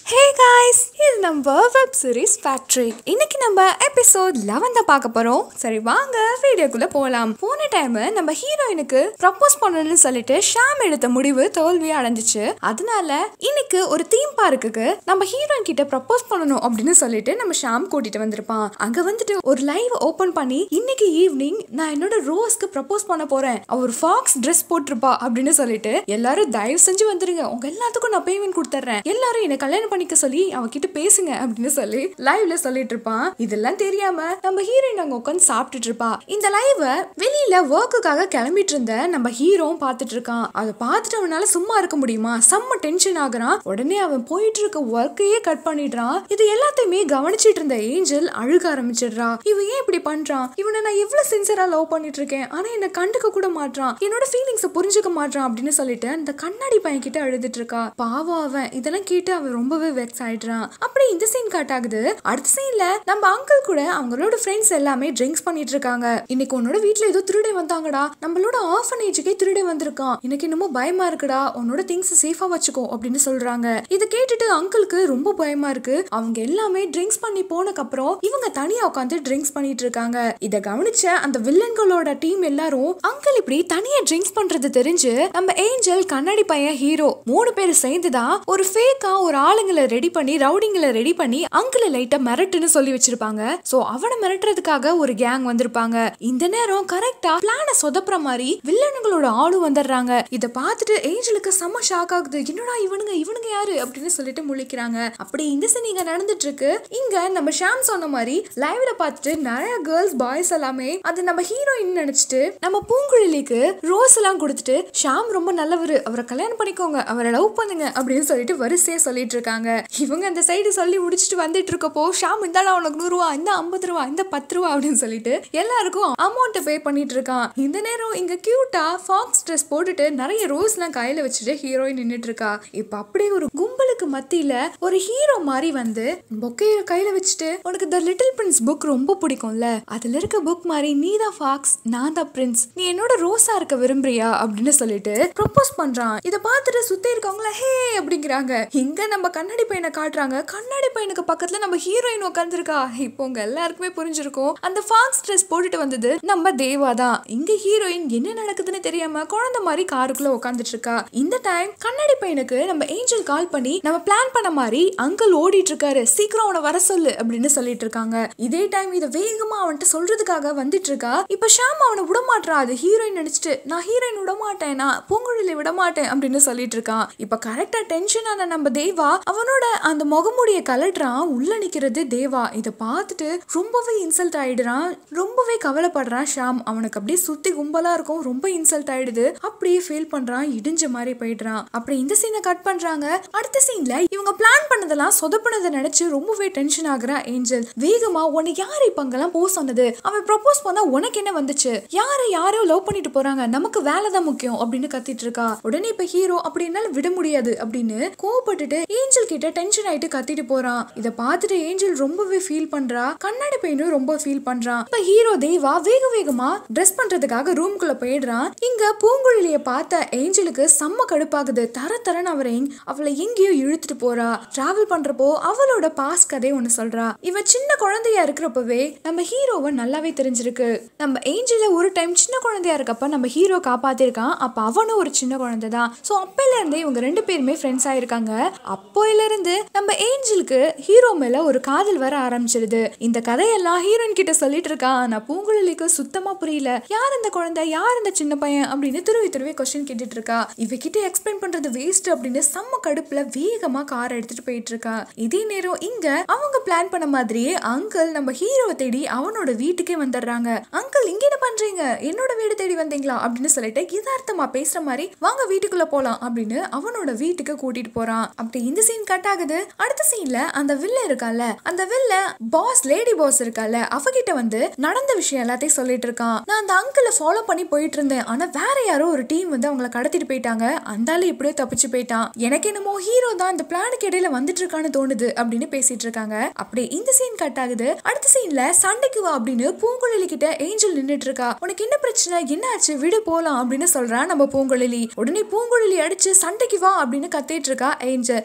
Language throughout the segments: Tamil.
ஹே காய்ஸ் இது நம்ம வெப் சீரிஸ் ஃபேக்ட்ரி இன்னைக்கு நம்ம எபிசோட் லெவன் தான் பார்க்க போறோம் சரி வாங்க வீடியோக்குள்ள போகலாம் போன டைம் நம்ம ஹீரோயினுக்கு ப்ரப்போஸ் பண்ணணும்னு சொல்லிட்டு ஷாம் எடுத்த முடிவு தோல்வி அடைஞ்சிச்சு அதனால இன்னைக்கு ஒரு தீம் பார்க்குக்கு நம்ம ஹீரோயின் கிட்ட ப்ரப்போஸ் பண்ணணும் அப்படின்னு சொல்லிட்டு நம்ம ஷாம் கூட்டிட்டு வந்திருப்பான் அங்க வந்துட்டு ஒரு லைவ் ஓபன் பண்ணி இன்னைக்கு ஈவினிங் நான் என்னோட ரோஸ்க்கு ப்ரப்போஸ் பண்ண போறேன் அவர் ஃபாக்ஸ் ட்ரெஸ் போட்டிருப்பா அப்படின்னு சொல்லிட்டு எல்லாரும் தயவு செஞ்சு வந்துருங்க உங்க எல்லாத்துக்கும் நான் பேமெண்ட் கொடுத்துட்றேன் எல்லாரும் என்ன கல்யாணம் பண்ணிக்க சொல்லி அவகிட்ட பேசுங்க அப்படின்னு சொல்லி லைவ்ல சொல்லிட்டு இருப்பான் இதெல்லாம் தெரியாம நம்ம ஹீரோயின் அங்க உட்காந்து சாப்பிட்டுட்டு இருப்பா இந்த லைவ வெளியில ஒர்க்குக்காக கிளம்பிட்டு இருந்த நம்ம ஹீரோவும் பார்த்துட்டு இருக்கான் அதை பார்த்துட்டு அவனால சும்மா இருக்க முடியுமா செம்ம டென்ஷன் ஆகுறான் உடனே அவன் போயிட்டு இருக்க ஒர்க்கையே கட் பண்ணிடுறான் இது எல்லாத்தையுமே கவனிச்சிட்டு இருந்த ஏஞ்சல் அழுக ஆரம்பிச்சிடுறா இவன் ஏன் இப்படி பண்றான் இவனை நான் எவ்வளவு சின்சரா லவ் பண்ணிட்டு இருக்கேன் ஆனா என்ன கண்டுக்க கூட மாட்றான் என்னோட ஃபீலிங்ஸை புரிஞ்சுக்க மாட்றான் அப்படின்னு சொல்லிட்டு அந்த கண்ணாடி பையன் கிட்ட அழுதுட்டு இருக்கா பாவம் அவன் இதெல்லாம் கேட்டு அவன் ரொம்பவே வெக்ஸ் ஆயிடுறான் அப்படி இந்த சீன் கட் ஆகுது அடுத்த சீன்ல நம்ம அங்கிள் கூட அவங்களோட ஃப்ரெண்ட்ஸ் எல்லாமே ட்ரிங்க்ஸ் பண்ணிட்டு இருக்காங்க இன்னைக்கு உன்னோட வீட்ல ஏதோ திருடே வந்தாங்கடா நம்மளோட ஆர்ஃபனேஜுக்கே திருடே வந்திருக்கான் எனக்கு என்னமோ பயமா இருக்குடா உன்னோட திங்ஸ் சேஃபா வச்சுக்கோ அப்படின்னு சொல்றாங்க இதை கேட்டுட்டு அங்கிளுக்கு ரொம்ப பயமா இருக்கு அவங்க எல்லாமே ட்ரிங்க்ஸ் பண்ணி போனக்கு அப்புறம் இவங்க தனியா உட்காந்து ட்ரிங்க்ஸ் பண்ணிட்டு இருக்காங்க இத கவனிச்ச அந்த வில்லன்களோட டீம் எல்லாரும் அங்கிள் இப்படி தனியா ட்ரிங்க்ஸ் பண்றது தெரிஞ்சு நம்ம ஏஞ்சல் கண்ணாடி பையன் ஹீரோ மூணு பேர் சேர்ந்துதான் ஒரு ஃபேக்கா ஒரு ஆளுங்களை ரெடி பண்ணி ரவுடிங்களை ரெடி பண்ணி அங்கிளை லைட்டா மிரட்டுன்னு சொல்லி வச்சிருப்பாங்க சோ அவனை மிரட்டுறதுக்காக ஒரு கேங் வந்திருப்பாங்க இந்த நேரம் கரெக்டா பிளான சொதப்புற மாதிரி வில்லனுங்களோட ஆளும் வந்துடுறாங்க இத பார்த்துட்டு ஏஞ்சலுக்கு செம்ம ஷாக் ஆகுது என்னடா இவனுங்க இவனுங்க யாரு அப்படின்னு சொல்லிட்டு முழிக்கிறாங்க அப்படி இந்த சீன் இங்க நடந்துட்டு இருக்கு இங்க நம்ம ஷாம் சொன்ன மாதிரி லைவ்ல பார்த்துட்டு நிறைய கேர்ள்ஸ் பாய்ஸ் எல்லாமே அது நம்ம ஹீரோயின் நினைச்சிட்டு நம்ம பூங்குழலிக்கு ரோஸ் எல்லாம் கொடுத்துட்டு ஷாம் ரொம்ப நல்லவர் அவரை கல்யாணம் பண்ணிக்கோங்க அவரை லவ் பண்ணுங்க அப்படின்னு சொல்லிட்டு வரிசையா சொல்லிட்டு இருக்காங்க இவங்க அந்த சைடு சொல்லி முடிச்சுட்டு வந்துட்டு இருக்கப்போ ஷாம் இந்தாடா உனக்கு நூறு ரூபா இந்த ஐம்பது ரூபா இந்த பத்து ரூபா அப்படின்னு சொல்லிட்டு எல்லாருக்கும் அமௌண்ட் பே பண்ணிட்டு இருக்கான் இந்த நேரம் இங்க கியூட்டா ஃபாக்ஸ் ட்ரெஸ் போட்டுட்டு நிறைய ரோஸ்லாம் கையில வச்சுட்டு ஹீரோயின் நின்னுட்டு இருக்கா இப்ப அப்படியே ஒரு கும்பலுக்கு மத்தியில ஒரு ஹீரோ மாதிரி வந்து பொக்கைய கையில வச்சுட்டு உனக்கு த லிட்டில் பிரின்ஸ் புக் ரொம்ப பிடிக்கும்ல அதுல இருக்க புக் மாதிரி நீ தான் ஃபாக்ஸ் நான் தான் பிரின்ஸ் நீ என்னோட ரோஸா இருக்க விரும்புறியா அப்படின்னு சொல்லிட்டு ப்ரப்போஸ் பண்றான் இத பார்த்துட்டு சுத்தி இருக்கவங்கள ஹே அப்படிங்கிறாங்க இங்க நம்ம கண்ணாடி பையனை காட்டுறாங்க கண்ணாடி பையனுக்கு பக்கத்துல நம்ம ஹீரோயின் உட்காந்துருக்கா இப்போ உங்க எல்லாருக்குமே புரிஞ்சிருக்கும் அந்த ஃபாக்ஸ் ட்ரெஸ் போட்டுட்டு வந்தது நம்ம தேவா தான் இங்க ஹீரோயின் என்ன நடக்குதுன்னு தெரியாம குழந்தை மாதிரி காருக்குள்ள உட்காந்துட்டு இருக்கா இந்த டைம் கண்ணாடி பையனுக்கு நம்ம ஏஞ்சல் கால் பண்ணி நம்ம பிளான் பண்ண மாதிரி அங்கிள் ஓடிட்டு இருக்காரு சீக்கிரம் அவனை வர சொல்லு அப்படின்னு சொல்லிட்டு இருக்காங்க இதே டைம் இதை வேகமா அவன்கிட்ட சொல்றதுக்காக வந்துட்டு இருக்கா இப்ப ஷாம் அவனை விட மாட்டான் அது ஹீரோயின் நினைச்சிட்டு நான் ஹீரோயின் விட மாட்டேன் நான் பூங்குழலி விட மாட்டேன் அப்படின்னு சொல்லிட்டு இருக்கான் இப்ப கரெக்டா டென்ஷன் ஆன நம்ம தேவா அவனோட அந்த முகமுடிய கலட்டுறான் உள்ள நிக்கிறது தேவா இதை பார்த்துட்டு ரொம்பவே இன்சல்ட் ஆயிடுறான் ரொம்பவே கவலைப்படுறான் ஷாம் அவனுக்கு அப்படியே சுத்தி கும்பலா இருக்கும் ரொம்ப இன்சல்ட் ஆயிடுது அப்படியே ஃபீல் பண்றான் இடிஞ்ச மாதிரி போயிடுறான் அப்புறம் இந்த சீனை கட் பண்றாங்க அடுத்த சீன்ல இவங்க பிளான் பண்ணதெல்லாம் சொதப்புனதை நினைச்சு ரொம்பவே டென்ஷன் ஆகுறா ஏஞ்சல் வேகமா உன்னை யார் இப்ப அங்கெல்லாம் போ சொன்னது அவன் ப்ரப்போஸ் பண்ணா உனக்கு என்ன வந்துச்சு யாரை யாரோ லவ் பண்ணிட்டு போறாங்க நமக்கு வேலை தான் முக்கியம் அப்படின்னு கத்திட்டு இருக்கா உடனே இப்ப ஹீரோ அப்படி என்னால விட முடியாது அப்படின்னு கோவப்பட்டுட்டு ஏஞ்சல் கிட்ட டென்ஷன் ஆயிட்டு கத்திட்டு போறான் இத பார்த்துட்டு ஏஞ்சல் ரொம்பவே ஃபீல் பண்றா கண்ணாடி பையனும் ரொம்ப ஃபீல் பண்றான் இப்ப ஹீரோ தேவா வேக வேகமா ட்ரெஸ் பண்றதுக்காக ரூம்குள்ள போயிடுறான் இங்க பூங்குழலிய பார்த்த ஏஞ்சலுக்கு செம்ம கடுப்பாகுது தர தரன்னு அவரை எங்க- அவளை எங்கேயோ இழுத்துட்டு போறா டிராவல் பண்றப்போ அவளோட பாஸ் கதை ஒண்ணு சொல்றா இவ சின்ன குழந்தையா இருக்கிறப்பவே நம்ம ஹீரோவை நல்லாவே தெரிஞ்சிருக்கு நம்ம ஏஞ்சல ஒரு டைம் சின்ன குழந்தையா இருக்கப்ப நம்ம ஹீரோ காப்பாத்திருக்கான் அப்ப அவனும் ஒரு சின்ன குழந்தை தான் ஸோ அப்பையில இருந்தே இவங்க ரெண்டு பேருமே ஃப்ரெண்ட்ஸ் ஆயிருக்காங்க அப்போயில இருந்து நம்ம ஏஞ்சலுக்கு ஹீரோ மேல ஒரு காதல் வர ஆரம்பிச்சிருது இந்த கதையெல்லாம் ஹீரோயின் கிட்ட சொல்லிட்டு இருக்கா ஆனா பூங்குழலிக்கு சுத்தமா புரியல யார் இந்த குழந்தை யார் இந்த சின்ன பையன் அப்படின்னு துருவி துருவி கொஸ்டின் கேட்டுட்டு இருக்கா இவகிட்ட எக்ஸ்பிளைன் பண்றது வேஸ்ட் அப்படின்னு செம்ம கடுப்புல வேகமா கார் எடுத்துட்டு போயிட்டு இருக்கா இதே நேரம் இங்க அவங்க பிளான் பண்ண மாதிரியே அங்கிள் நம்ம ஹீரோவை தேடி அவனோட வீட்டுக்கே வந்துடுறாங்க அங்கிள் இங்க என்ன பண்றீங்க என்னோட வீடு தேடி வந்தீங்களா அப்படின்னு சொல்லிட்டு யதார்த்தமா பேசுற மாதிரி வாங்க வீட்டுக்குள்ள போலாம் அப்படின்னு அவனோட வீட்டுக்கு கூட்டிட்டு போறான் அப்படி இந்த சீன் கட் ஆகுது அடுத்த சீன்ல அந்த வில்ல இருக்கால அந்த வில்ல பாஸ் லேடி பாஸ் இருக்கால அவகிட்ட வந்து நடந்த விஷயம் எல்லாத்தையும் சொல்லிட்டு இருக்கான் நான் அந்த அங்கிளை ஃபாலோ பண்ணி போயிட்டு இருந்தேன் ஆனா வேற யாரோ ஒரு டீம் வந்து அவங்கள கடத்திட்டு போயிட்டாங்க அந்த ஆளு எப்படியோ தப்பிச்சு போயிட்டான் எனக்கு என்னமோ ஹீரோ தான் இந்த பிளானுக்கு இடையில வந்துட்டு இருக்கான்னு தோணுது அப்படின்னு பேசிட்டு இருக்காங்க அப்படி இந்த சீன் கட் ஆகுது அடுத்த சீன்ல சண்டைக்கு வா அப்படின்னு பூங்குழலி கிட்ட ஏஞ்சல் நின்னுட்டு இருக்கா உனக்கு என்ன பிரச்சனை என்ன ஆச்சு விடு போலாம் அப்படின்னு சொல்றா நம்ம பூங்குழலி உடனே பூங்குழலி அடிச்சு சண்டைக்கு வா அப்படின்னு கத்திட்டு இருக்கா ஏஞ்சல் இப்போ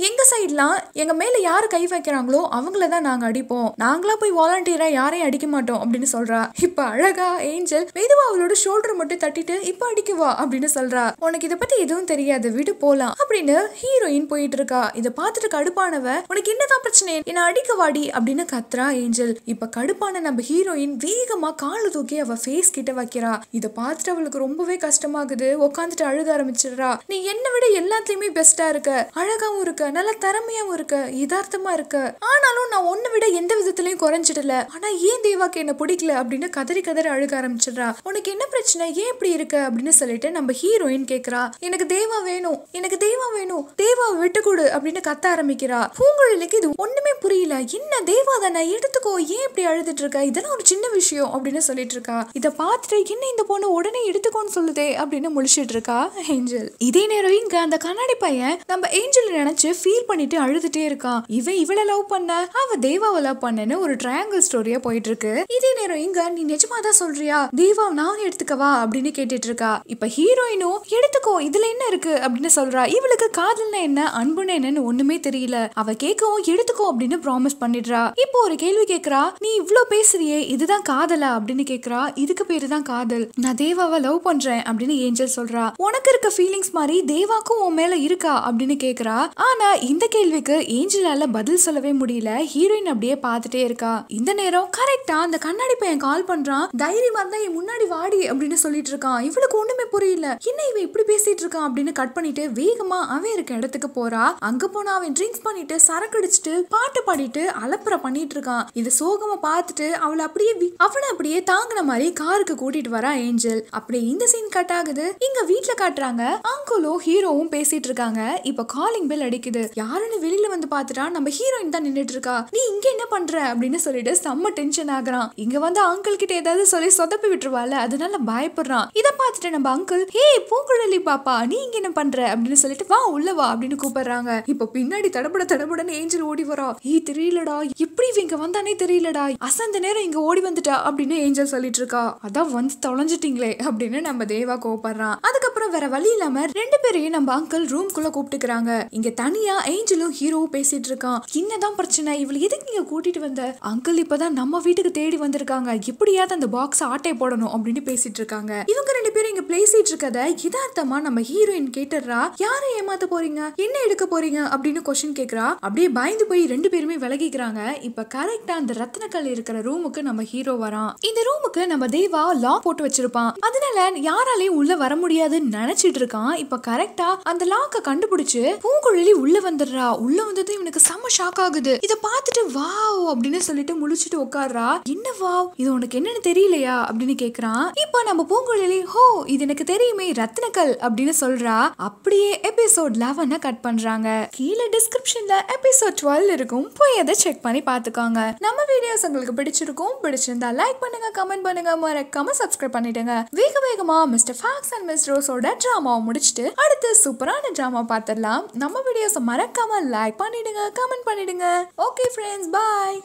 எங்க சைட்லாம் எங்க மேல யாரு கை வைக்கிறாங்களோ அவங்கள தான் நாங்க அடிப்போம் நாங்களா போய் வாலண்டியரா யாரையும் அடிக்க மாட்டோம் அப்படின்னு சொல்றா இப்ப அழகா ஏஞ்சல் மெதுவா அவளோட ஷோல்டர் மட்டும் தட்டிட்டு இப்ப அடிக்குவா அப்படின்னு சொல்றா உனக்கு இதை பத்தி எதுவும் தெரியாது விடு போலாம் அப்படின்னு ஹீரோயின் போயிட்டு இருக்கா இதை பார்த்துட்டு கடுப்பானவ உனக்கு என்னதான் பிரச்சனை என்ன அடிக்க வாடி அப்படின்னு கத்துறா ஏஞ்சல் இப்ப கடுப்பான நம்ம ஹீரோயின் வேகமா காலு தூக்கி அவ ஃபேஸ் கிட்ட வைக்கிறா இதை பார்த்துட்டு அவளுக்கு ரொம்பவே கஷ்டமாகுது உட்காந்துட்டு அழுக ஆரம்பிச்சிடுறா நீ என்னை விட எல்லாத்துலயுமே பெஸ்டா இருக்க அழகாவும் இருக்க நல்ல திறமையாவும் இருக்க யதார்த்தமா இருக்க ஆனாலும் நான் உன்னை விட எந்த விதத்திலயும் குறைஞ்சிடல ஆனா ஏன் தேவாக்கு என்ன பிடிக்கல அப்படின்னு கதறி கதறி அழுக ஆரம்பிச்சிடுறா உனக்கு என்ன பிரச்சனை ஏன் இப்படி இருக்க அப்படின்னு சொல்லிட்டு நம்ம ஹீரோயின் கேக்குறா எனக்கு தேவா வேணும் எனக்கு தேவா வேணும் தேவாவை விட்டு கொடு அப்படின்னு கத்த ஆரம்பிக்கிறா பூங்குழலிக்கு இது ஒண்ணுமே புரியல என்ன தேவா தானே எடுத்துக்கோ ஏன் இப்படி அழுதுட்டு இருக்க இதெல்லாம் ஒரு சின்ன விஷயம் அப்படின்னு சொல்லிட்டு இருக்கா இதை பார்த்துட்டு என்ன இந்த பொண்ணு உடனே எடுத்துக்கோன்னு சொல்லுதே அப்படின்னு முழிச்சிட்டு இருக்கா ஏஞ்சல் இதே நேரம் இங்க அந்த கண்ணாடி பையன் நம்ம ஏஞ்சல் நினைச்சு ஃபீல் பண்ணிட்டு அழுதுட்டே இருக்கான் இவன் இவளை லவ் பண்ண அவ தேவாவை லவ் பண்ணன்னு ஒரு ட்ரையாங்கிள் ஸ்டோரியா போயிட்டு இருக்கு இதே நேரம் இங்க நீ நிஜமா தான் சொல்றியா தேவா நான் எடுத்துக்கவா அப்படின்னு கேட்டுட்டு இருக்கா இப்ப ஹீரோயினும் எடுத்துக்கோ இதுல என்ன இருக்கு அப்படின்னு சொல்றா இவளுக்கு காதல்னா என்ன அன்புன்னு என்னன்னு ஒண்ணுமே தெரியல அவ கேட்கவும் எடுத்துக்கோ அப்படின்னு ப்ராமிஸ் பண்ணிடுறா இப்போ ஒரு கேள்வி கேக்குறா நீ இவ்ளோ பேசுறியே இதுதான் காதலா அப்படின்னு கேக்குறா இதுக்கு பேரு தான் காதல் நான் தேவாவை லவ் பண்றேன் அப்படின்னு ஏஞ்சல் சொல்றா உனக்கு இருக்க ஃபீலிங்ஸ் மாதிரி தேவாக்கும் உன் மேல இருக்கா அப்படின்னு கேக்குறா ஆனா இந்த கேள்விக்கு ஏஞ்சலால பதில் சொல்லவே முடியல ஹீரோயின் அப்படியே பார்த்துட்டே இருக்கா இந்த நேரம் கரெக்டா அந்த கண்ணாடி பையன் கால் பண்றான் தைரியமா இருந்தா என் முன்னாடி வாடி அப்படின்னு சொல்லிட்டு இருக்கான் இவளுக்கு ஒண்ணுமே புரியல என்ன இவன் இப்படி பேசிட்டு இருக்கான் அப்படின்னு கட் பண்ணிட்டு வேகமா அவன் இருக்க இடத்துக்கு போறா அங்க போனா அவன் ட்ரிங்க்ஸ் பண்ணிட்டு சரக்கு அடிச்சிட்டு பாட்டு பாடிட்டு அலப்பற பண்ணிட்டு இருக்கான் இது சோகமா பார்த்துட்டு அவளை அப்படியே வி- அவனை அப்படியே தாங்கின மாதிரி காருக்கு கூட்டிட்டு வரா ஏஞ்சல் அப்படியே இந்த சீன் கட் ஆகுது இங்க வீட்ல காட்டுறாங்க அங்குலும் ஹீரோவும் பேசிட்டு இருக்காங்க இப்ப காலிங் பெல் அடிக்குது யாருன்னு வெளியில வந்து பார்த்துட்டா நம்ம ஹீரோயின் தான் நின்னுட்டு இருக்கா நீ இங்க என்ன பண்ற அப்படின்னு சொல்லிட்டு செம்ம டென்ஷன் ஆகுறான் இங்க வந்து அங்கிள் கிட்ட ஏதாவது சொல்லி சொதப்பி விட்டுருவாள் அதனால பயப்படுறான் இத பார்த்துட்டு நம்ம அங்கிள் ஹே பூங்குழலி பாப்பா நீ இங்க என்ன பண்ற அப்படின்னு சொல்லிட்டு வா உள்ள வா அப்படின்னு கூப்பிடுறாங்க இப்ப பின்னாடி தடபட தடபடன்னு ஏஞ்சல் ஓடி வரா ஏய் தெரியலடா எப்படி இவ இங்க வந்தானே தெரியலடா அசந்த நேரம் இங்க ஓடி வந்துட்டா அப்படின்னு ஏஞ்சல் சொல்லிட்டு இருக்கா அதான் வந்து தொலைஞ்சிட்டீங்களே அப்படின்னு நம்ம தேவா கோவப்படுறான் அதுக்கப்புறம் வேற வழி இல்லாம ரெண்டு பேரையும் நம்ம அங்கிள் ரூம்குள்ள கூப்பிட்டுக்கிறாங்க இங்க தனியா ஏஞ்சலும் ஹீரோவும் பேசிட்டு இருக்கான் என்னதான் பிரச்சனை இவளை எதுக்கு இங்க கூட்டிட்டு வந்த அங்கிள் இப்பதான் நம்ம வீட்டுக்கு தேடி வந்திருக்காங்க எப்படியாவது அந்த பாக்ஸ் ஆட்டை போடணும் அப்படின்னு பேசிட்டு இருக்காங்க இவங்க ரெண்டு பேரும் இங்க பேசிட்டு இருக்கத யதார்த்தமா நம்ம ஹீரோயின் கேட்டுடுறா யாரை ஏமாத்த போறீங்க என்ன எடுக்க போறீங்க அப்படின்னு கொஸ்டின் கேக்குறா அப்படியே பயந்து போய் ரெண்டு பேருமே விலகிக்கிறாங்க இப்ப கரெக்டா அந்த ரத்னக்கல் இருக்கிற ரூமுக்கு நம்ம ஹீரோ வரான் இந்த ரூமுக்கு நம்ம தேவா லாக் போட்டு வச்சிருப்பான் அதனால யாராலையும் உள்ள வர முடியாதுன்னு நினைச்சிட்டு இருக்கான் இப்ப கரெக்டா அந்த லாக்க கண்டுபிடிச்சு பூங்குழலி உள்ள வந்துடுறா உள்ள வந்ததும் இவனுக்கு செம்ம ஷாக் ஆகுது இத பார்த்துட்டு வாவ் அப்படின்னு சொல்லிட்டு முழிச்சிட்டு உட்கார்றா என்ன வாவ் இது உனக்கு என்னன்னு தெரியலையா அப்படின்னு கேக்குறான் இப்போ நம்ம பூங்குழலி ஹோ இது எனக்கு தெரியுமே ரத்னக்கல் அப்படின்னு சொல்றா அப்படியே எபிசோட் லெவனை கட் பண்றாங்க கீழே டிஸ்கிரிப்ஷன்ல எபிசோட் டுவெல் இருக்கும் போய் அதை செக் பண்ணி பாத்துக்கோங்க நம்ம வீடியோஸ் உங்களுக்கு பிடிச்சிருக்கும் பிடிச்சிருந்தா லைக் பண்ணுங்க கமெண்ட் பண்ணுங்க மறக்காம சப்ஸ்கிரைப் பண்ணிடுங்க வேக வேகமா மிஸ்டர் ஃபாக்ஸ் அண்ட் மிஸ் ரோஸோட டிராமாவை முடிச்சுட்டு அடுத்து சூப்பரான டிராமா பார்த்துடலாம் நம்ம வீடியோஸை மறக்காம லைக் பண்ணிடுங்க கமெண்ட் பண்ணிடுங்க okay friends bye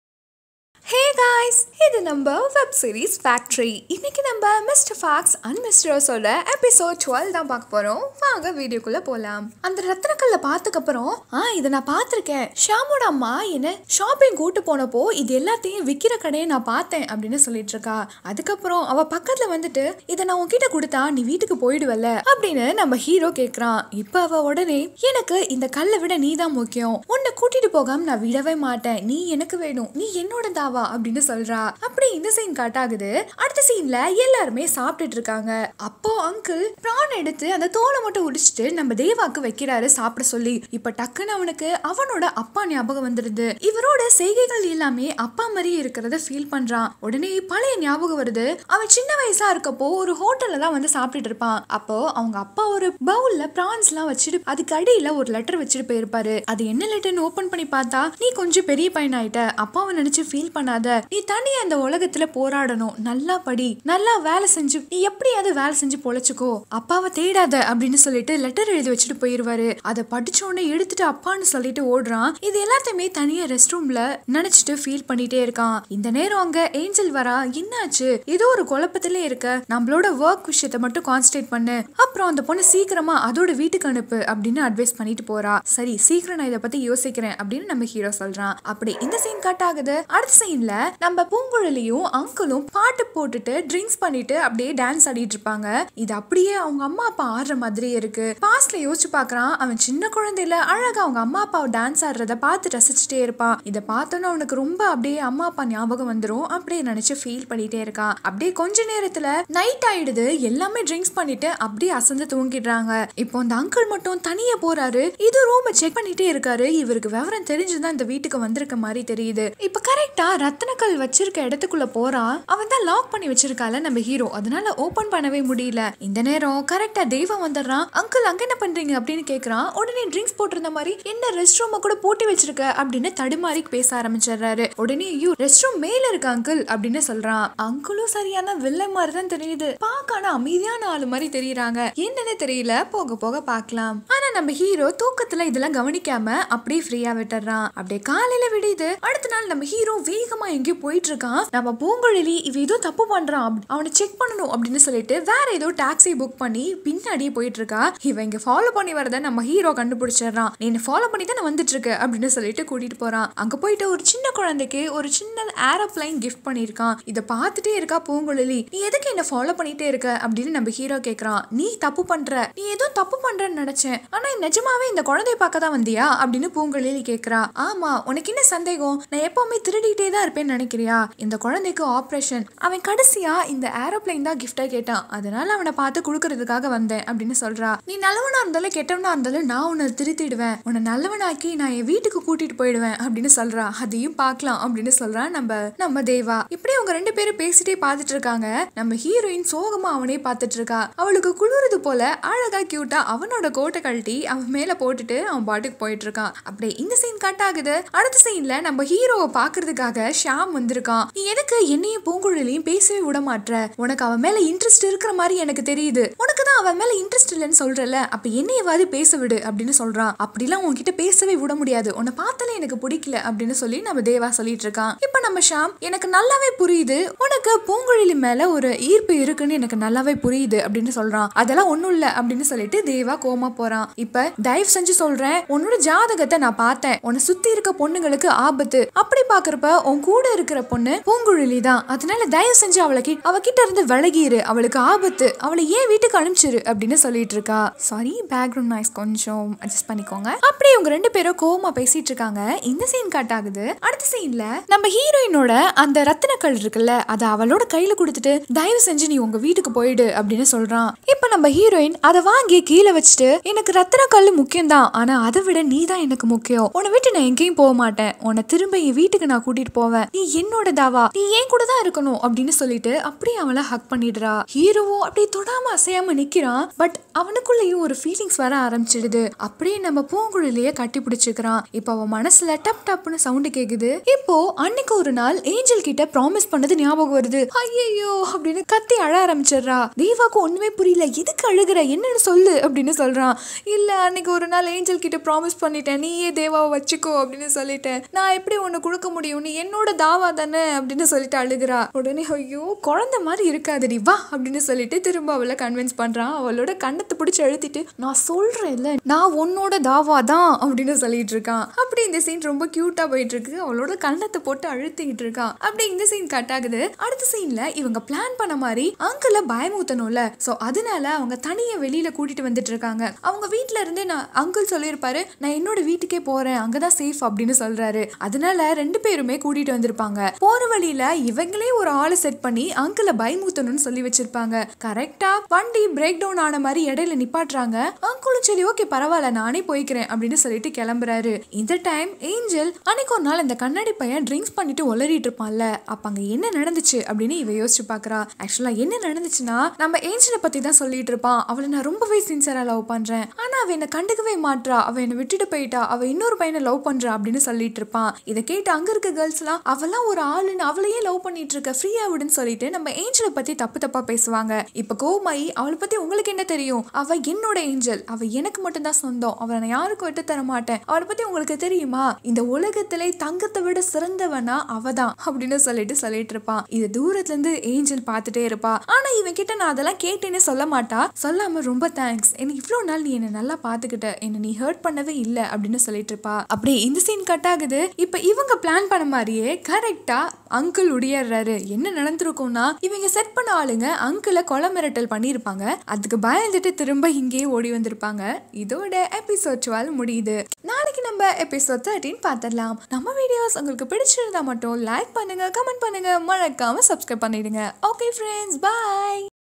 hey guys இது நம்ம வெப் சீரிஸ் ஃபேக்ட்ரி இன்னைக்கு நம்ம மிஸ்டர் ஃபாக்ஸ் அண்ட் மிஸ்டர்ஸோட எபிசோட் டுவெல் தான் பார்க்க போறோம் வாங்க வீடியோக்குள்ள போலாம் அந்த ரத்னக்கல்ல பார்த்ததுக்கப்புறம் ஆ இதை நான் பார்த்துருக்கேன் ஷாமோட அம்மா என்ன ஷாப்பிங் கூட்டு போனப்போ இது எல்லாத்தையும் விற்கிற கடையை நான் பார்த்தேன் அப்படின்னு சொல்லிட்டு இருக்கா அதுக்கப்புறம் அவ பக்கத்துல வந்துட்டு இதை நான் உன்கிட்ட கொடுத்தா நீ வீட்டுக்கு போயிடுவல்ல அப்படின்னு நம்ம ஹீரோ கேக்குறான் இப்ப அவ உடனே எனக்கு இந்த கல்லை விட நீ தான் முக்கியம் உன்னை கூட்டிட்டு போகாம நான் விடவே மாட்டேன் நீ எனக்கு வேணும் நீ என்னோட தாவா அப்படின்னு சொல்றா அப்படி இந்த சீன் கட் ஆகுது அடுத்த சீன்ல எல்லாருமே சாப்பிட்டுட்டு இருக்காங்க அப்போ அங்கிள் ப்ரான் எடுத்து அந்த தோலை மட்டும் உடிச்சிட்டு நம்ம தேவாக்கு வைக்கிறாரு சாப்பிட சொல்லி இப்ப டக்குன்னு அவனுக்கு அவனோட அப்பா ஞாபகம் வந்துடுது இவரோட செய்கைகள் எல்லாமே அப்பா மாதிரியே இருக்கிறத ஃபீல் பண்றான் உடனே பழைய ஞாபகம் வருது அவன் சின்ன வயசா இருக்கப்போ ஒரு ஹோட்டல்ல தான் வந்து சாப்பிட்டுட்டு இருப்பான் அப்போ அவங்க அப்பா ஒரு பவுல்ல பிரான்ஸ் எல்லாம் வச்சுட்டு அதுக்கு அடியில ஒரு லெட்டர் வச்சுட்டு போயிருப்பாரு அது என்ன லெட்டர்னு ஓபன் பண்ணி பார்த்தா நீ கொஞ்சம் பெரிய பையன் ஆயிட்ட அப்பாவை நினைச்சு ஃபீல் பண்ணாத நீ தனியா இந்த உலகத்துல போராடணும் நல்லா படி நல்லா வேலை செஞ்சு நீ எப்படியாவது வேலை செஞ்சு பொழைச்சுக்கோ அப்பாவை தேடாத அப்படின்னு சொல்லிட்டு லெட்டர் எழுதி வச்சுட்டு போயிருவாரு அதை படிச்ச உடனே எடுத்துட்டு அப்பான்னு சொல்லிட்டு ஓடுறான் இது எல்லாத்தையுமே தனியா ரெஸ்ட் ரூம்ல நினைச்சிட்டு ஃபீல் பண்ணிட்டே இருக்கான் இந்த நேரம் அங்க ஏஞ்சல் வரா என்னாச்சு ஏதோ ஒரு குழப்பத்திலே இருக்க நம்மளோட ஒர்க் விஷயத்த மட்டும் கான்சன்ட்ரேட் பண்ணு அப்புறம் அந்த பொண்ணு சீக்கிரமா அதோட வீட்டுக்கு அனுப்பு அப்படின்னு அட்வைஸ் பண்ணிட்டு போறா சரி சீக்கிரம் நான் இதை பத்தி யோசிக்கிறேன் அப்படின்னு நம்ம ஹீரோ சொல்றான் அப்படி இந்த சீன் கட் ஆகுது அடுத்த சீன்ல நம்ம பூங்குழலியும் அங்கிளும் பாட்டு போட்டுட்டு ட்ரிங்க்ஸ் பண்ணிட்டு அப்படியே டான்ஸ் ஆடிட்டு இருப்பாங்க இது அப்படியே அவங்க அம்மா அப்பா ஆடுற மாதிரியே இருக்கு பாஸ்ட்ல யோசிச்சு பாக்குறான் அவன் சின்ன குழந்தையில அழகா அவங்க அம்மா அப்பா டான்ஸ் ஆடுறத பார்த்து ரசிச்சுட்டே இருப்பான் இதை பார்த்தோன்னே அவனுக்கு ரொம்ப அப்படியே அம்மா அப்பா ஞாபகம் வந்துரும் அப்படியே நினைச்சு ஃபீல் பண்ணிட்டே இருக்கான் அப்படியே கொஞ்ச நேரத்துல நைட் ஆயிடுது எல்லாமே ட்ரிங்க்ஸ் பண்ணிட்டு அப்படியே அசந்து தூங்கிடுறாங்க இப்போ அந்த அங்கிள் மட்டும் தனியா போறாரு இது ரூமை செக் பண்ணிட்டே இருக்காரு இவருக்கு விவரம் தெரிஞ்சுதான் இந்த வீட்டுக்கு வந்திருக்க மாதிரி தெரியுது இப்ப கரெக்டா ரத்தனக்கல் வச்சிருக்க இடத்துக்குள்ள போறான் அவன் தான் லாக் பண்ணி வச்சிருக்கால நம்ம ஹீரோ அதனால ஓபன் பண்ணவே முடியல இந்த நேரம் கரெக்டா தெய்வம் வந்துடுறான் அங்கிள் அங்க என்ன பண்றீங்க அப்படின்னு கேக்குறான் உடனே ட்ரிங்க்ஸ் போட்டிருந்த மாதிரி என்ன ரெஸ்ட் ரூம கூட போட்டி வச்சிருக்க அப்படின்னு தடுமாறி பேச ஆரம்பிச்சிடுறாரு உடனே ஐயோ ரெஸ்ட் ரூம் மேல இருக்கு அங்கிள் அப்படின்னு சொல்றான் அங்கிளும் சரியான வில்லை மாதிரி தான் தெரியுது பார்க்க ஆனா அமைதியான ஆளு மாதிரி தெரியறாங்க என்னன்னு தெரியல போக போக பார்க்கலாம் ஆனா நம்ம ஹீரோ தூக்கத்துல இதெல்லாம் கவனிக்காம அப்படியே ஃப்ரீயா விட்டுறான் அப்படியே காலையில விடியுது அடுத்த நாள் நம்ம ஹீரோ வேகமா எங்கேயோ போயிட்டு இருக்கான் நம்ம பூங்குழலி இவ ஏதோ தப்பு பண்றான் அப்~ அவனை செக் பண்ணணும் அப்படின்னு சொல்லிட்டு வேற ஏதோ டாக்ஸி புக் பண்ணி பின்னாடியே போயிட்டு இருக்கா இவன் இங்க ஃபாலோ பண்ணி வரத நம்ம ஹீரோ கண்டுபிடிச்சிடுறான் நீ ஃபாலோ பண்ணி தான் வந்துட்டு இருக்க அப்படின்னு சொல்லிட்டு கூட்டிட்டு போறான் அங்க போயிட்டு ஒரு சின்ன குழந்தைக்கு ஒரு சின்ன ஏரோப்ளைன் கிஃப்ட் பண்ணிருக்கான் இதை பார்த்துட்டே இருக்கா பூங்குழலி நீ எதுக்கு என்ன ஃபாலோ பண்ணிட்டே இருக்க அப்படின்னு நம்ம ஹீரோ கேக்குறான் நீ தப்பு பண்ற நீ ஏதோ தப்பு பண்றன்னு நினைச்சேன் ஆனா நிஜமாவே இந்த குழந்தைய பார்க்க தான் வந்தியா அப்படின்னு பூங்குழலி கேக்குறா ஆமா உனக்கு என்ன சந்தேகம் நான் எப்பவுமே திருடிட்டே தான் இருப்பேன்னு நினைக்கிறியா இந்த குழந்தைக்கு ஆப்ரேஷன் அவன் கடைசியா இந்த ஏரோப்ளைன் தான் கிஃப்டா கேட்டான் அதனால அவனை பார்த்து கொடுக்கறதுக்காக வந்தேன் அப்படின்னு சொல்றா நீ நல்லவனா இருந்தாலும் கெட்டவனா இருந்தாலும் நான் உன்னை திருத்திடுவேன் உன்னை நல்லவனாக்கி நான் என் வீட்டுக்கு கூட்டிட்டு போயிடுவேன் அப்படின்னு சொல்றா அதையும் பார்க்கலாம் அப்படின்னு சொல்றா நம்ம நம்ம தேவா இப்படி அவங்க ரெண்டு பேரும் பேசிட்டே பார்த்துட்டு இருக்காங்க நம்ம ஹீரோயின் சோகமா அவனே பார்த்துட்டு இருக்கா அவளுக்கு குளிருது போல அழகா கியூட்டா அவனோட கோட்டை கழட்டி அவன் மேல போட்டுட்டு அவன் பாட்டுக்கு போயிட்டு இருக்கான் அப்படியே இந்த சீன் கட் ஆகுது அடுத்த சீன்ல நம்ம ஹீரோவை பாக்குறதுக்காக ஷாம் வந்திருக்கான் நீ எதுக்கு என்னையும் பூங்குழலியும் பேசவே விட மாட்ற உனக்கு அவன் மேல இன்ட்ரெஸ்ட் இருக்கிற மாதிரி எனக்கு தெரியுது உனக்கு தான் அவன் மேல இன்ட்ரெஸ்ட் இல்லைன்னு சொல்றல அப்ப என்னையவாது பேச விடு அப்படின்னு சொல்றான் அப்படிலாம் உன்கிட்ட பேசவே விட முடியாது உன்னை பார்த்தாலே எனக்கு பிடிக்கல அப்படின்னு சொல்லி நம்ம தேவா சொல்லிட்டு இருக்கான் இப்ப நம்ம ஷாம் எனக்கு நல்லாவே புரியுது உனக்கு பூங்குழலி மேல ஒரு ஈர்ப்பு இருக்குன்னு எனக்கு நல்லாவே புரியுது அப்படின்னு சொல்றான் அதெல்லாம் ஒண்ணும் இல்ல அப்படின்னு சொல்லிட்டு தேவா கோமா போறான் இப்ப தயவு செஞ்சு சொல்றேன் உன்னோட ஜாதகத்தை நான் பார்த்தேன் உன்னை சுத்தி இருக்க பொண்ணுங்களுக்கு ஆபத்து அப்படி பாக்குறப்ப உன் கூட இருக்கிற பொண்ணு பூங்குழலி தான் அதனால தயவு செஞ்சு அவளை கிட்ட அவகிட்ட இருந்து விலகிரு அவளுக்கு ஆபத்து அவளை ஏன் வீட்டுக்கு அனுப்பிச்சிரு அப்படின்னு சொல்லிட்டு இருக்கா சாரி பேக்ரவுண்ட் நாய்ஸ் கொஞ்சம் அட்ஜஸ்ட் பண்ணிக்கோங்க அப்படியே இவங்க ரெண்டு பேரும் கோவமா பேசிட்டு இருக்காங்க இந்த சீன் கட் ஆகுது அடுத்த சீன்ல நம்ம ஹீரோயினோட அந்த ரத்தினக்கல் இருக்குல்ல அதை அவளோட கையில கொடுத்துட்டு தயவு செஞ்சு நீ உங்க வீட்டுக்கு போயிடு அப்படின்னு சொல்றான் இப்ப நம்ம ஹீரோயின் அதை வாங்கி கீழே வச்சுட்டு எனக்கு ரத்தினக்கல் முக்கியம் தான் ஆனா அதை விட நீ தான் எனக்கு முக்கியம் உன்னை விட்டு நான் எங்கேயும் போக மாட்டேன் உன்னை திரும்ப என் வீட்டுக்கு நான் கூட்டிட்டு போவேன் நீ என்னோட தாவா நீ என் கூட தான் இருக்கணும் அப்படின்னு சொல்லிட்டு அப்படியே அவளை ஹக் பண்ணிடுறா ஹீரோவும் அப்படியே தொடாம அசையாம நிக்கிறான் பட் அவனுக்குள்ளேயும் ஒரு ஃபீலிங்ஸ் வர ஆரம்பிச்சிடுது அப்படியே நம்ம பூங்குழலிய கட்டி பிடிச்சுக்கிறான் இப்போ அவன் மனசுல டப் டப்னு சவுண்டு கேக்குது இப்போ அன்னைக்கு ஒரு நாள் ஏஞ்சல் கிட்ட ப்ராமிஸ் பண்ணது ஞாபகம் வருது ஐயோ அப்படின்னு கத்தி அழ ஆரம்பிச்சிடுறா தேவாக்கு ஒண்ணுமே புரியல எதுக்கு அழுகுற என்னன்னு சொல்லு அப்படின்னு சொல்றான் இல்ல அன்னைக்கு ஒரு நாள் ஏஞ்சல் கிட்ட ப்ராமிஸ் பண்ணிட்டேன் நீயே தேவாவை வச்சுக்கோ அப்படின்னு சொல்லிட்டேன் நான் எப்படி உன்னை கொடுக்க முடியும் நீ என்னோட தாவா தானே அப்படின்னு சொல்லிட்டு அழுகுறா உடனே ஐயோ குழந்தை மாதிரி இருக்காதடி வா அப்படின்னு சொல்லிட்டு திரும்ப அவளை கன்வின்ஸ் பண்றான் அவளோட கண்ணத்தை பிடிச்சி அழுத்திட்டு நான் சொல்றேன்ல நான் உன்னோட தாவா தான் அப்படின்னு சொல்லிட்டு இருக்கான் அப்படி இந்த சீன் ரொம்ப கியூட்டா போயிட்டு இருக்கு அவளோட கண்ணத்தை போட்டு அழுத்திக்கிட்டு இருக்கான் அப்படி இந்த சீன் கட் ஆகுது அடுத்த சீன்ல இவங்க பிளான் பண்ண மாதிரி அங்கிள பயமுத்தணும்ல சோ அதனால அவங்க தனியா வெளியில கூட்டிட்டு வந்துட்டு இருக்காங்க அவங்க வீட்ல இருந்து நான் அங்கிள் சொல்லியிருப்பாரு நான் என்னோட வீட்டுக்கே போறேன் அங்கதான் சேஃப் அப்படின்னு சொல்றாரு அதனால ரெண்டு பேருமே கூட்டிட்டு வந்திருப்பாங்க போற வழியில இவங்களே ஒரு ஆளை செட் பண்ணி அங்கிள பயமுத்தணும்னு சொல்லி வச்சிருப்பாங்க கரெக்டா வண்டி பிரேக் டவுன் ஆன மாதிரி இடையில நிப்பாட்டுறாங்க அங்கிளும் சரி ஓகே பரவாயில்ல நானே போய்க்கிறேன் அப்படின்னு சொல்லிட்டு கிளம்புறாரு இந்த டைம் ஏஞ்சல் அன்னைக்கு ஒரு நாள் இந்த கண்ணாடி பையன் ட்ரிங்க்ஸ் பண்ணிட்டு உளறிட்டு இருப்பான்ல அப்ப அங்க என்ன நடந்துச்சு அப்படின்னு இவ யோசிச்சு பாக்குறா ஆக்சுவலா என்ன நடந்துச்சுன்னா நம்ம ஏஞ்சலை பத்தி தான் சொல்லிட்டு இருப்பான் அவளை நான் ரொம்பவே சின்சரா லவ் பண்றேன் ஆனா அவ என்ன கண்டுக்கவே மாட்றா அவ என்ன விட்டுட்டு போயிட்டா அவ இன்னொரு பையனை லவ் பண்றா அப்படின்னு சொல்லிட்டு இருப்பான் இதை கேட்டு அங்க இருக்க கேர்ள்ஸ் எல்லாம் அவெல்லாம் ஒரு ஆளுன்னு அவளை அவளையே லவ் பண்ணிட்டு இருக்க ஃப்ரீயா விடுன்னு சொல்லிட்டு நம்ம ஏஞ்சலை பத்தி தப்பு தப்பா பேசுவாங்க இப்ப கோமாயி அவளை பத்தி உங்களுக்கு என்ன தெரியும் அவ என்னோட ஏஞ்சல் அவ எனக்கு மட்டும்தான் சொந்தம் அவளை நான் யாருக்கும் விட்டு தர மாட்டேன் அவளை பத்தி உங்களுக்கு தெரியுமா இந்த உலகத்திலே தங்கத்தை விட சிறந்தவனா அவதான் அப்படின்னு சொல்லிட்டு சொல்லிட்டு இருப்பான் இது தூரத்துல இருந்து ஏஞ்சல் பார்த்துட்டே இருப்பா ஆனா இவன் கிட்ட நான் அதெல்லாம் கேட்டேன்னு சொல்ல மாட்டா சொல்லாம ரொம்ப தேங்க்ஸ் எனக்கு இவ்வளவு நாள் நீ என்ன நல்லா பாத்துக்கிட்ட என்ன நீ ஹர்ட் பண்ணவே இல்ல அப்படின்னு சொல்லிட்டு இருப்பா அப்படியே இந்த சீன் கட் ஆகுது இப்ப இவங்க பிளான் பண்ண மாதிரியே கரெக்டா அங்கிள் உடையறாரு என்ன நடந்திருக்கும்னா இவங்க செட் பண்ண ஆளுங்க அங்கிளை கொலை மிரட்டல் பண்ணியிருப்பாங்க அதுக்கு பயந்துட்டு திரும்ப இங்கேயே ஓடி வந்திருப்பாங்க இதோட எபிசோட் டுவெல் முடியுது நாளைக்கு நம்ம எபிசோட் தேர்ட்டின் பார்த்துடலாம் நம்ம வீடியோஸ் உங்களுக்கு பிடிச்சிருந்தா மட்டும் லைக் பண்ணுங்க கமெண்ட் பண்ணுங்க மறக்காம சப்ஸ்கிரைப் பண்ணிடுங்க ஓகே ஃப்ரெண்ட்ஸ் பாய்